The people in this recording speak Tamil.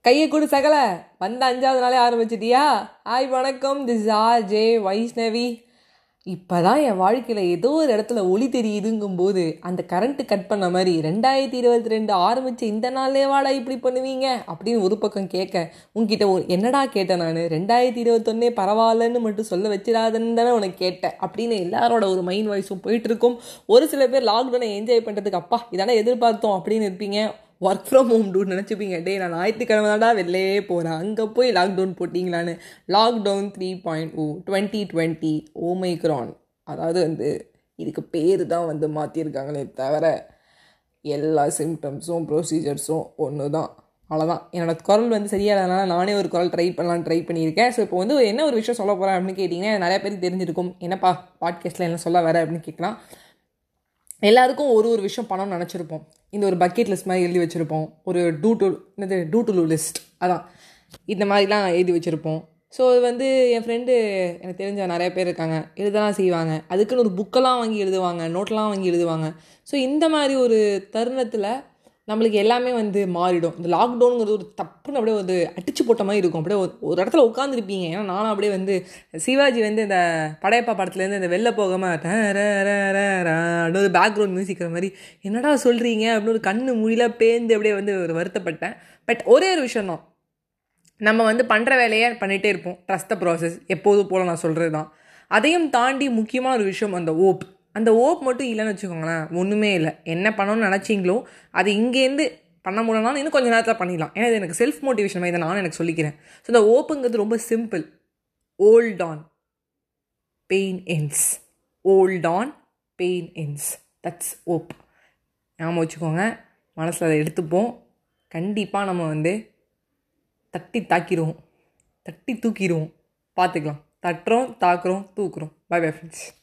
கையை கொடு சகல வந்த அஞ்சாவது நாளே ஆரம்பிச்சிட்டியா ஹாய் வணக்கம் திஸ் ஆர் ஜே வைஷ்ணவி இப்போ தான் என் வாழ்க்கையில் ஏதோ ஒரு இடத்துல ஒளி தெரியுதுங்கும்போது அந்த கரண்ட்டு கட் பண்ண மாதிரி ரெண்டாயிரத்தி இருபத்தி ரெண்டு ஆரம்பித்து இந்த நாள்லே வாடா இப்படி பண்ணுவீங்க அப்படின்னு ஒரு பக்கம் கேட்க உங்ககிட்ட ஒரு என்னடா கேட்டேன் நான் ரெண்டாயிரத்தி இருபத்தொன்னே பரவாயில்லன்னு மட்டும் சொல்ல வச்சிடாதுன்னு தானே உனக்கு கேட்டேன் அப்படின்னு எல்லாரோட ஒரு மைண்ட் வாய்ஸும் போயிட்டுருக்கும் ஒரு சில பேர் லாக்டவுனை என்ஜாய் பண்ணுறதுக்கு அப்பா இதானே எதிர்பார்த்தோம் அப்படின்னு இருப்பீங்க ஒர்க் ஃப்ரம் ஹோம் டூ நினச்சிப்பீங்க டே நான் ஞாயிற்றுக்கிழமை தான்டா வெளிலே போகிறேன் அங்கே போய் லாக்டவுன் போட்டிங்களான்னு lockdown three point O twenty twenty Omicron அதாவது வந்து இதுக்கு பேர் தான் வந்து மாற்றிருக்காங்களே தவிர எல்லா சிம்டம்ஸும் ப்ரொசீஜர்ஸும் ஒன்று தான் அவ்வளோதான் என்னோடய குரல் வந்து சரியானதுனால நானே ஒரு குரல் ட்ரை பண்ணலான்னு ட்ரை பண்ணியிருக்கேன் ஸோ இப்போ வந்து என்ன ஒரு விஷயம் சொல்ல போகிறேன் அப்படின்னு கேட்டிங்கன்னா நிறைய பேருக்கு தெரிஞ்சிருக்கும் என்னப்பா பாட்காஸ்ட்டில் என்ன சொல்ல வர அப்படின்னு கேட்கலாம் எல்லாருக்கும் ஒரு ஒரு விஷயம் பண்ணணும்னு நினச்சிருப்போம் இந்த ஒரு பக்கெட் லிஸ்ட் மாதிரி எழுதி வச்சுருப்போம் ஒரு டூ டு என்னது டூ டு லூ லிஸ்ட் அதான் இந்த மாதிரிலாம் எழுதி வச்சுருப்போம் ஸோ அது வந்து என் ஃப்ரெண்டு எனக்கு தெரிஞ்ச நிறைய பேர் இருக்காங்க எழுதலாம் செய்வாங்க அதுக்குன்னு ஒரு புக்கெல்லாம் வாங்கி எழுதுவாங்க நோட்டெலாம் வாங்கி எழுதுவாங்க ஸோ இந்த மாதிரி ஒரு தருணத்தில் நம்மளுக்கு எல்லாமே வந்து மாறிடும் இந்த லாக்டவுனுங்கிறது ஒரு தப்புன்னு அப்படியே ஒரு அடிச்சு போட்ட மாதிரி இருக்கும் அப்படியே ஒரு இடத்துல உட்காந்துருப்பீங்க ஏன்னா நானும் அப்படியே வந்து சிவாஜி வந்து இந்த படையப்பா படத்துலேருந்து இந்த வெளில போகாமல் ஒரு பேக்ரவுண்ட் மியூசிக்கிற மாதிரி என்னடா சொல்கிறீங்க அப்படின்னு ஒரு கண்ணு மொழியில் பேந்து அப்படியே வந்து ஒரு வருத்தப்பட்டேன் பட் ஒரே ஒரு விஷயம் தான் நம்ம வந்து பண்ணுற வேலையை பண்ணிகிட்டே இருப்போம் ட்ரஸ்ட் த ப்ராசஸ் எப்போதும் போல் நான் சொல்கிறது தான் அதையும் தாண்டி முக்கியமான ஒரு விஷயம் அந்த ஓப் அந்த ஓப் மட்டும் இல்லைன்னு வச்சுக்கோங்களேன் ஒன்றுமே இல்லை என்ன பண்ணணும்னு நினச்சிங்களோ அது இங்கேருந்து பண்ண முடியலனாலும் இன்னும் கொஞ்சம் நேரத்தில் பண்ணிடலாம் ஏன்னா இது எனக்கு செல்ஃப் மோட்டிவேஷன் மாதிரி நானும் எனக்கு சொல்லிக்கிறேன் ஸோ இந்த ஓப்புங்கிறது ரொம்ப simple old on pain ends old on pain ends that's ஓப் ஞாபகம் வச்சுக்கோங்க மனசில் அதை எடுத்துப்போம் கண்டிப்பாக நம்ம வந்து தட்டி தாக்கிடுவோம் தட்டி தூக்கிடுவோம் பார்த்துக்கலாம் தட்டுறோம் தாக்குறோம் தூக்குறோம் பை பை ஃப்ரெண்ட்ஸ்